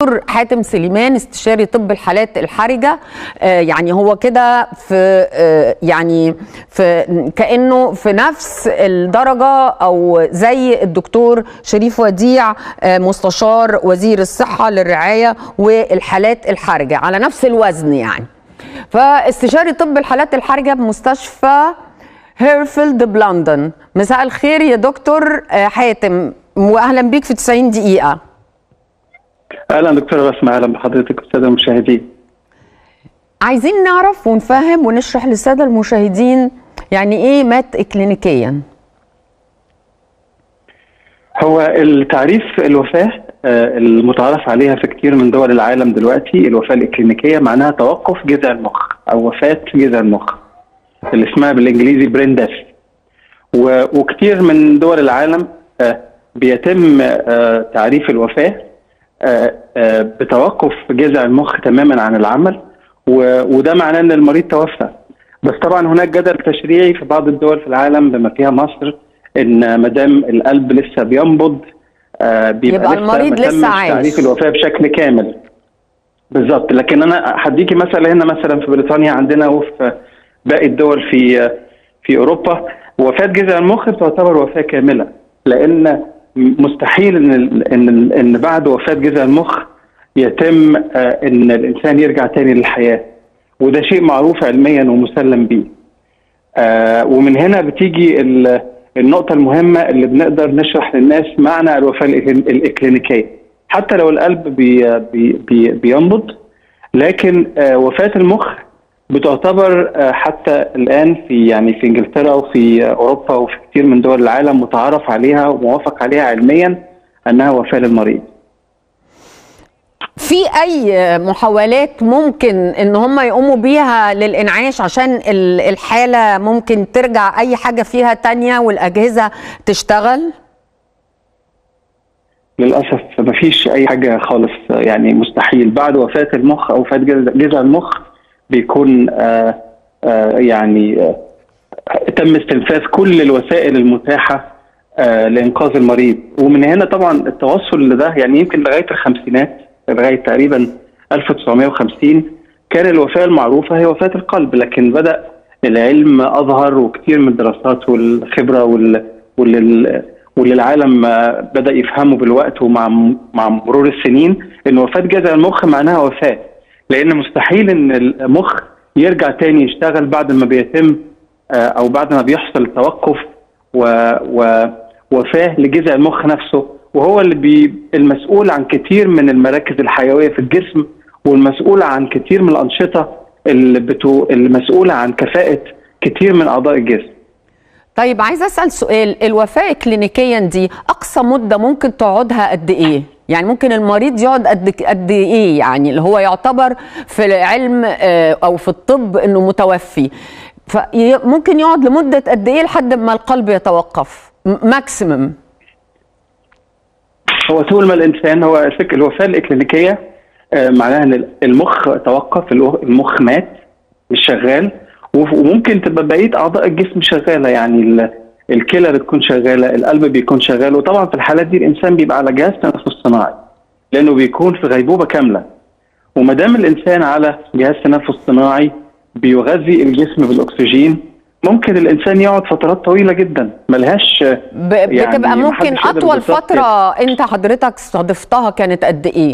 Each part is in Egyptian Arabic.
دكتور حاتم سليمان استشاري طب الحالات الحرجه آه يعني هو كده في آه يعني في كانه في نفس الدرجه او زي الدكتور شريف وديع آه مستشار وزير الصحه للرعايه والحالات الحرجه على نفس الوزن يعني فاستشاري طب الحالات الحرجه بمستشفى هيرفيلد بلندن مساء الخير يا دكتور حاتم واهلا بيك في 90 دقيقه اهلا دكتوره بسمة اهلا بحضرتك والساده المشاهدين عايزين نعرف ونفهم ونشرح للساده المشاهدين يعني ايه مات اكلينيكيا هو التعريف الوفاه المتعارف عليها في كتير من دول العالم دلوقتي الوفاه الاكلينيكيه معناها توقف جذع المخ او وفاه جذع المخ اللي اسمها بالانجليزي برين ديث وكتير من دول العالم بيتم تعريف الوفاه بتوقف جذع المخ تماما عن العمل وده معناه ان المريض توفى بس طبعا هناك جدل تشريعي في بعض الدول في العالم بما فيها مصر ان ما دام القلب لسه بينبض بيبقى لسه المريض لسه عايش تعريف الوفاه بشكل كامل بالظبط لكن انا هديكي مثلا هنا مثلا في بريطانيا عندنا وفي باقي الدول في في اوروبا وفاه جذع المخ تعتبر وفاه كامله لان مستحيل ان ان ان بعد وفاه جذع المخ يتم ان الانسان يرجع تاني للحياه وده شيء معروف علميا ومسلم به ومن هنا بتيجي النقطة المهمة اللي بنقدر نشرح للناس معنى الوفاة الإكلينيكية حتى لو القلب بي بي بينبض لكن وفاة المخ بتعتبر حتى الان في يعني في انجلترا وفي اوروبا وفي كثير من دول العالم متعارف عليها وموافق عليها علميا انها وفاه للمريض. في اي محاولات ممكن ان هم يقوموا بيها للانعاش عشان الحاله ممكن ترجع اي حاجه فيها تانية والاجهزه تشتغل؟ للاسف ما فيش اي حاجه خالص يعني مستحيل بعد وفاه المخ او وفاه جذع المخ بيكون آآ آآ يعني آآ تم استنفاذ كل الوسائل المتاحه لانقاذ المريض ومن هنا طبعا التوصل لده يعني يمكن لغايه الخمسينات لغايه تقريبا 1950 كان الوفاه المعروفه هي وفاه القلب لكن بدا العلم اظهر وكثير من الدراسات والخبره وال واللي, واللي العالم بدا يفهمه بالوقت ومع مع مرور السنين ان وفاه جذع المخ معناها وفاه لان مستحيل ان المخ يرجع تاني يشتغل بعد ما بيتم او بعد ما بيحصل توقف ووفاه لجذع المخ نفسه وهو اللي بي المسؤول عن كتير من المراكز الحيويه في الجسم والمسؤول عن كتير من الانشطه اللي بتو المسؤوله عن كفاءه كتير من اعضاء الجسم. طيب عايز اسال سؤال الوفاه كلينيكيا دي اقصى مده ممكن تقعدها قد ايه؟ يعني ممكن المريض يقعد قد قد ايه يعني اللي هو يعتبر في العلم او في الطب انه متوفي فممكن يقعد لمده قد ايه لحد ما القلب يتوقف ماكسيمم هو طول ما الانسان هو الفكره الوفاه الاكلينيكيه معناها ان المخ توقف المخ مات مش شغال وممكن تبقى بقيه اعضاء الجسم شغاله يعني الكلى بتكون شغاله القلب بيكون شغال وطبعا في الحالات دي الانسان بيبقى على جهاز تنفس صناعي لانه بيكون في غيبوبه كامله وما دام الانسان على جهاز تنفس صناعي بيغذي الجسم بالاكسجين ممكن الانسان يقعد فترات طويله جدا ملهاش يعني بتبقى ممكن اطول فتره انت حضرتك استضفتها كانت قد ايه؟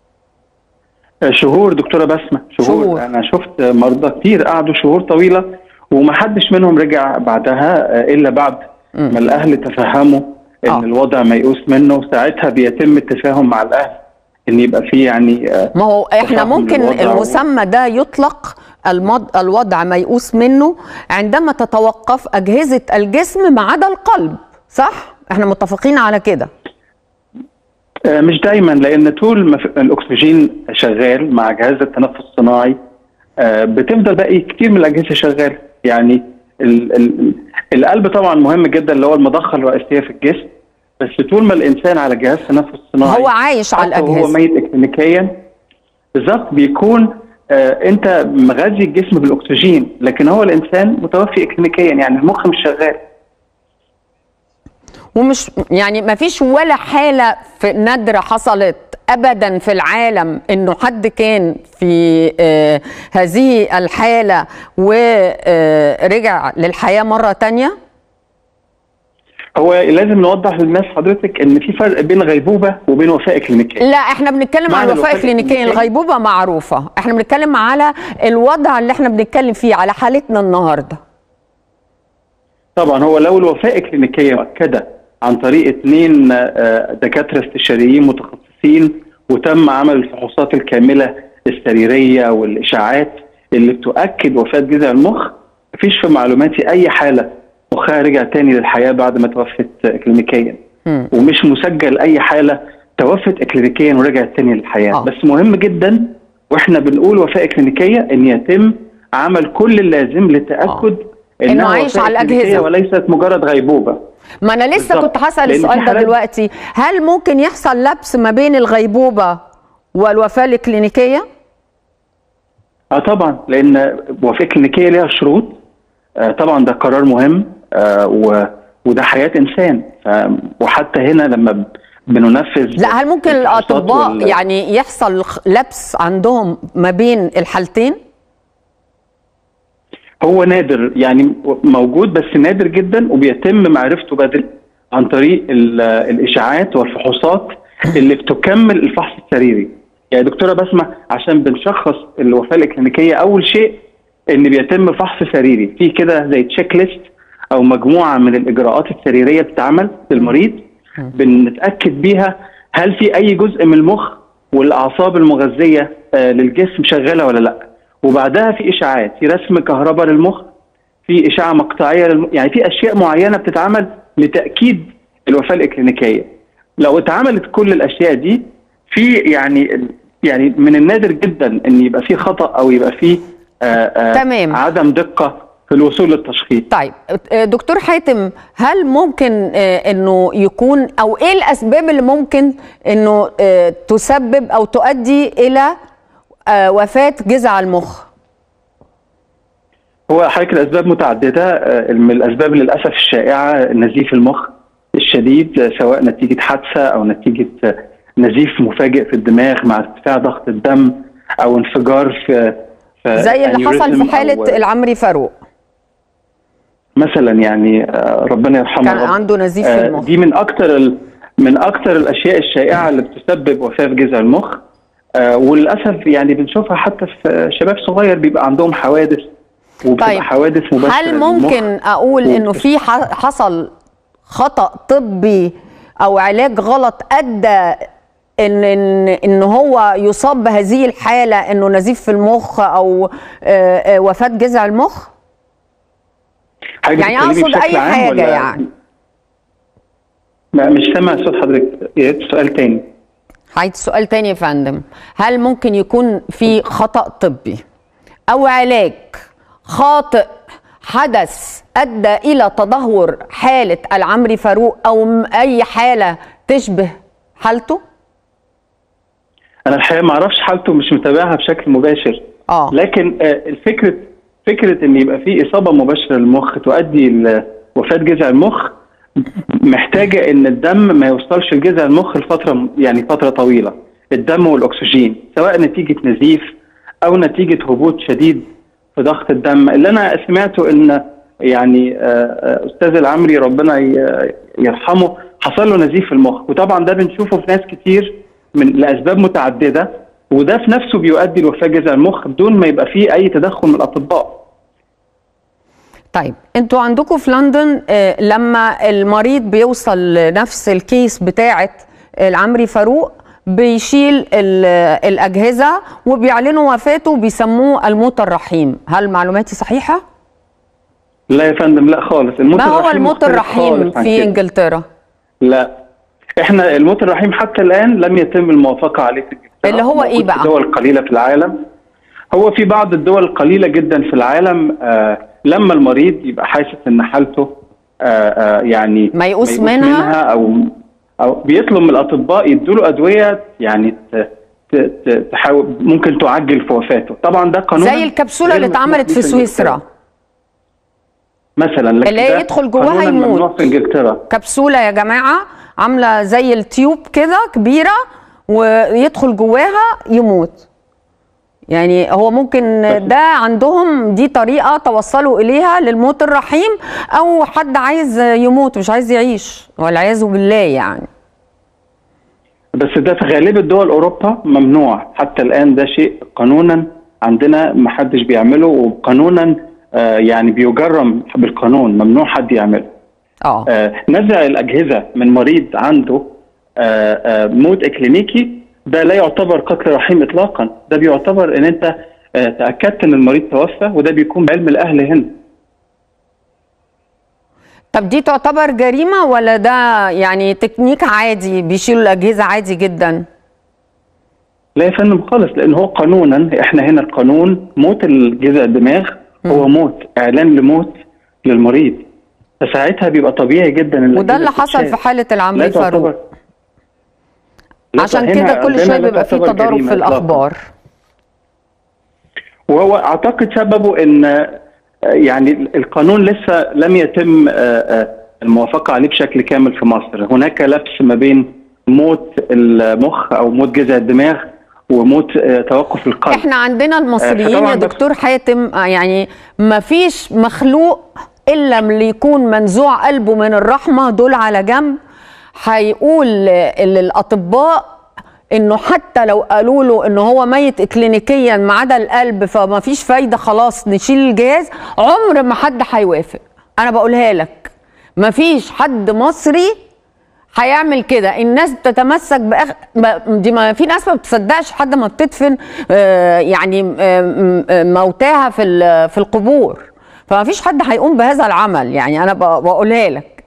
شهور دكتوره بسمه شهور, شهور. انا شفت مرضى كتير قعدوا شهور طويله وما حدش منهم رجع بعدها الا بعد م. ما الاهل تفهموا ان آه. الوضع ميؤوس منه ساعتها بيتم التفاهم مع الاهل ان يبقى في يعني ما هو احنا ممكن المسمى ده يطلق المض... الوضع ميؤوس منه عندما تتوقف اجهزه الجسم ما عدا القلب صح احنا متفقين على كده مش دايما لان طول ما الاكسجين شغال مع جهاز التنفس الصناعي بتفضل باقي كتير من الاجهزه شغاله يعني ال ال القلب طبعا مهم جدا اللي هو المضخه الرئيسيه في الجسم بس طول ما الانسان على جهاز تنفس صناعي هو عايش على الاجهزه هو ميت اكلينيكيا بالظبط بيكون آه انت مغذي الجسم بالاكسجين لكن هو الانسان متوفي اكلينيكيا يعني المخ مش شغال ومش يعني ما فيش ولا حاله في نادره حصلت ابدا في العالم انه حد كان في آه هذه الحاله ورجع للحياه مره تانية هو لازم نوضح للناس حضرتك ان في فرق بين غيبوبه وبين وفاه اكلينيكيه لا احنا بنتكلم معنى عن الوفاه الوفاة الكلينيكيه الكلينيكية؟ الغيبوبه معروفه احنا بنتكلم على الوضع اللي احنا بنتكلم فيه على حالتنا النهارده طبعا هو لو الوفاه اكلينيكيه مؤكده عن طريق اثنين آه، دكاتره استشاريين متخصصين وتم عمل الفحوصات الكامله السريريه والاشاعات اللي بتؤكد وفاه جذع المخ مفيش في معلوماتي اي حاله مخها رجع تاني للحياه بعد ما توفت اكلينيكيا مم. ومش مسجل اي حاله توفت اكلينيكيا ورجعت تاني للحياه آه. بس مهم جدا واحنا بنقول وفاه اكلينيكيه ان يتم عمل كل اللازم للتاكد إنه انها عايش وفاة على إكلينيكية الأجهزة. وليست مجرد غيبوبه ما انا لسه بالظبط. كنت هسال لأن في السؤال ده حالات- دلوقتي هل ممكن يحصل لبس ما بين الغيبوبه والوفاه الكلينيكيه اه طبعا لان وفاه كلينيكيه ليها شروط آه طبعا ده قرار مهم آه و وده حياه انسان ف... وحتى هنا لما ب- بننفذ لا هل ممكن الفحوصات الاطباء وال- يعني يحصل خ- لبس عندهم ما بين الحالتين هو نادر يعني موجود بس نادر جدا وبيتم معرفته بدري عن طريق ال- الاشاعات والفحوصات اللي بتكمل الفحص السريري يعني دكتوره بسمه عشان بنشخص الوفاه الاكلينيكيه اول شيء ان بيتم فحص سريري في كده زي تشيك ليست او مجموعه من الاجراءات السريريه بتتعمل للمريض بنتاكد بيها هل في اي جزء من المخ والاعصاب المغذيه آه، للجسم شغاله ولا لا وبعدها في اشاعات في رسم كهرباء للمخ في اشعه مقطعيه للم... يعني في اشياء معينه بتتعمل لتاكيد الوفاه الاكلينيكيه لو اتعملت كل الاشياء دي في يعني يعني من النادر جدا ان يبقى في خطا او يبقى في آه آه تمام. عدم دقه في الوصول للتشخيص طيب آه، دكتور حاتم هل ممكن آه، انه يكون او ايه الاسباب اللي ممكن انه آه، تسبب او تؤدي الى آه، وفاه جذع المخ هو حضرتك الاسباب متعدده آه، من الاسباب للاسف الشائعه نزيف المخ الشديد آه، سواء نتيجه حادثه او نتيجه آه، نزيف مفاجئ في الدماغ مع ارتفاع ضغط الدم او انفجار في, في زي اللي حصل أنيوريزم في حاله أو- العمري فاروق مثلا يعني آه، ربنا يرحمه كان يا رب. عنده نزيف آه، في المخ دي من اكتر ال... من اكتر الاشياء الشائعه اللي بتسبب وفاه في جذع المخ آه، وللاسف يعني بنشوفها حتى في شباب صغير بيبقى عندهم حوادث وبتبقى طيب، حوادث مباشره هل للمخ. ممكن اقول انه وبت- في ح- حصل خطا طبي او علاج غلط ادى ان ان ان هو يصاب بهذه الحاله انه نزيف في المخ او آه، آه، وفاه جذع المخ حاجة يعني بتتكلمي أقصد بشكل أي عام حاجة ولا- يعني. لا مش سامع صوت حضرتك يا ريت سؤال تاني عايز سؤال تاني يا فندم هل ممكن يكون في خطأ طبي أو علاج خاطئ حدث أدى إلى تدهور حالة العمري فاروق أو م- أي حالة تشبه حالته؟ انا الحقيقه ما اعرفش حالته مش متابعها بشكل مباشر آه. لكن آه، الفكره فكره ان يبقى في اصابه مباشره للمخ تؤدي لوفاه جذع المخ محتاجه ان الدم ما يوصلش لجذع المخ لفتره يعني فتره طويله الدم والاكسجين سواء نتيجه نزيف او نتيجه هبوط شديد في ضغط الدم اللي انا سمعته ان يعني آه، آه، استاذ العمري ربنا ي- يرحمه حصل له نزيف في المخ وطبعا ده بنشوفه في ناس كتير من لاسباب متعدده وده في نفسه بيؤدي لوفاه جذع المخ بدون ما يبقى فيه اي تدخل من الاطباء طيب انتوا عندكم في لندن آه، لما المريض بيوصل لنفس الكيس بتاعه العمري فاروق بيشيل ال- الأجهزة وبيعلنوا وفاته وبيسموه الموت الرحيم هل معلوماتي صحيحة؟ لا يا فندم لا خالص الموت ما هو الرحيم الموت مختلف الرحيم خالص عن في كده. انجلترا؟ لا احنا الموت الرحيم حتى الان لم يتم الموافقه عليه في انجلترا اللي هو موجود إيه بقى؟ في دول قليله في العالم هو في بعض الدول القليله جدا في العالم آه لما المريض يبقى حاسس ان حالته آه آه يعني ما يقوس منها؟ او او بيطلب من الاطباء يدوا له ادويه يعني ت- ت- ت- تحاول ممكن تعجل في وفاته طبعا ده قانون زي الكبسولة اللي اتعملت في سويسرا مثلا لكن اللي هي ده يدخل جواها قانوناً يموت. ممنوع في انجلترا كبسولة يا جماعة عاملة زي التيوب كده كبيرة ويدخل جواها يموت يعني هو ممكن ده عندهم دي طريقه توصلوا اليها للموت الرحيم او حد عايز يموت مش عايز يعيش والعياذ بالله يعني بس ده في غالبية دول أوروبا ممنوع حتى الآن ده شيء قانونا عندنا ما حدش بيعمله وقانونا آه يعني بيجرم بالقانون ممنوع حد يعمله اه آه نزع الأجهزة من مريض عنده آه آه موت إكلينيكي ده لا يعتبر قتل رحيم إطلاقا ده بيعتبر إن أنت آه تأكدت إن المريض توفى وده بيكون بعلم الأهل هنا طب دي تعتبر جريمه ولا ده يعني تكنيك عادي بيشيلوا الاجهزه عادي جدا لا يا فندم خالص لان هو قانونا احنا هنا القانون موت الجذع الدماغ هو موت اعلان لموت للمريض فساعتها بيبقى طبيعي جدا ان وده اللي الأجهزة حصل تتشال. في حاله العمري لا تعتبر- فاروق لا، عشان هنا كده كل عندنا شويه لا بيبقى فيه تعتبر تضارب جريمة في إطلاقاً. الاخبار وهو اعتقد سببه ان آه، يعني القانون لسه لم يتم آه، آه، الموافقه عليه بشكل كامل في مصر هناك لبس ما بين موت المخ او موت جذع الدماغ وموت آه، توقف القلب احنا عندنا المصريين فطبعاً يا ده- دكتور حاتم آه، يعني ما فيش مخلوق الا اللي يكون منزوع قلبه من الرحمه دول على جنب هيقول للاطباء انه حتى لو قالوا له ان هو ميت اكلينيكيا ما عدا القلب فما فيش فايده خلاص نشيل الجهاز عمر ما حد هيوافق انا بقولها لك ما فيش حد مصري هيعمل كده الناس بتتمسك بأخ... ب- دي ما في ناس ما بتصدقش حد ما بتدفن آه، يعني آه، م- آه، موتاها في ال- في القبور فما فيش حد هيقوم بهذا العمل يعني انا ب- بقولها لك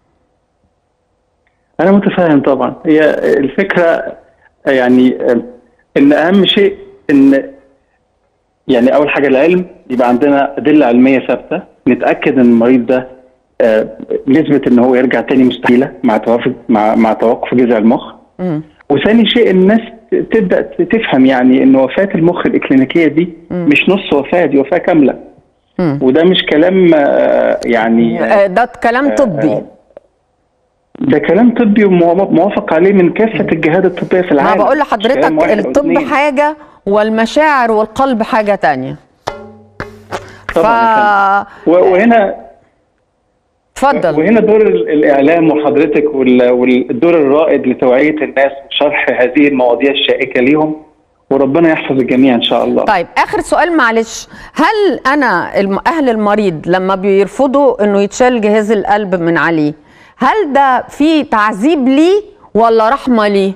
أنا متفاهم طبعا هي الفكرة يعني إن أهم شيء إن يعني أول حاجة العلم يبقى عندنا أدلة علمية ثابتة نتأكد إن المريض ده آه، نسبة إن هو يرجع تاني مستحيلة مع توقف مع مع توقف جذع المخ وثاني شيء الناس تبدأ تفهم يعني إن وفاة المخ الإكلينيكية دي مش نص وفاة دي وفاة كاملة وده مش كلام آه، يعني آه، ده كلام طبي ده كلام طبي وموافق عليه من كافه الجهات الطبيه في ما العالم بقول مش كلام لحضرتك واحد أو الطب اتنين. حاجه والمشاعر والقلب حاجه تانية طبعا ف... و- وهنا اتفضل وهنا دور ال- الاعلام وحضرتك وال- والدور الرائد لتوعيه الناس وشرح هذه المواضيع الشائكه ليهم وربنا يحفظ الجميع ان شاء الله طيب اخر سؤال معلش هل انا الم- اهل المريض لما بيرفضوا انه يتشال جهاز القلب من عليه هل ده في تعذيب ليه ولا رحمه ليه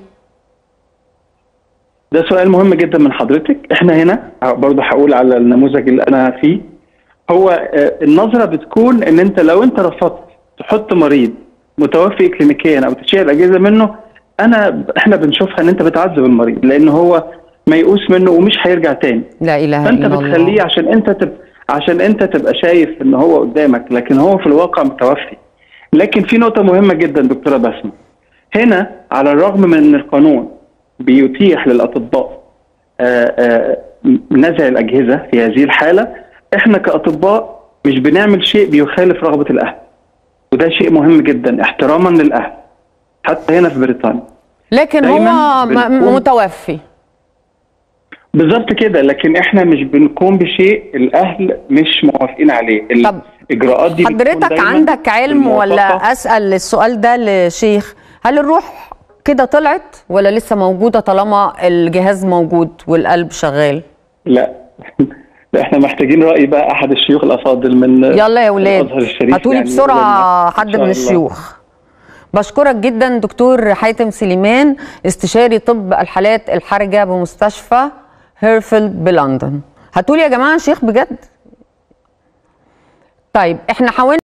ده سؤال مهم جدا من حضرتك احنا هنا برضه هقول على النموذج اللي انا فيه هو آه، النظره بتكون ان انت لو انت رفضت تحط مريض متوفي كلينيكيا او تشيل الاجهزه منه انا احنا بنشوفها ان انت بتعذب المريض لان هو ميؤوس منه ومش هيرجع تاني لا اله فانت الا الله بتخليه عشان انت تب... عشان انت تبقى شايف ان هو قدامك لكن هو في الواقع متوفي لكن في نقطه مهمه جدا دكتوره بسمه هنا على الرغم من ان القانون بيتيح للاطباء آه، آه، نزع الاجهزه في هذه الحاله احنا كاطباء مش بنعمل شيء بيخالف رغبه الاهل وده شيء مهم جدا احتراما للاهل حتى هنا في بريطانيا لكن هو دايماً م- بنكون- متوفي بالظبط كده لكن احنا مش بنقوم بشيء الاهل مش موافقين عليه طب الاجراءات دي بتكون حضرتك دايماً عندك علم ولا بالموافقة. اسال السؤال ده لشيخ هل الروح كده طلعت ولا لسه موجوده طالما الجهاز موجود والقلب شغال لا لا احنا محتاجين راي بقى احد الشيوخ الافاضل من يلا يا ولاد الازهر الشريف هاتولي يعني بسرعه يقول لنا. حد إن شاء من الله. الشيوخ بشكرك جدا دكتور حاتم سليمان استشاري طب الحالات الحرجه بمستشفى هيرفيلد بلندن هاتولي يا جماعه شيخ بجد طيب احنا حاولنا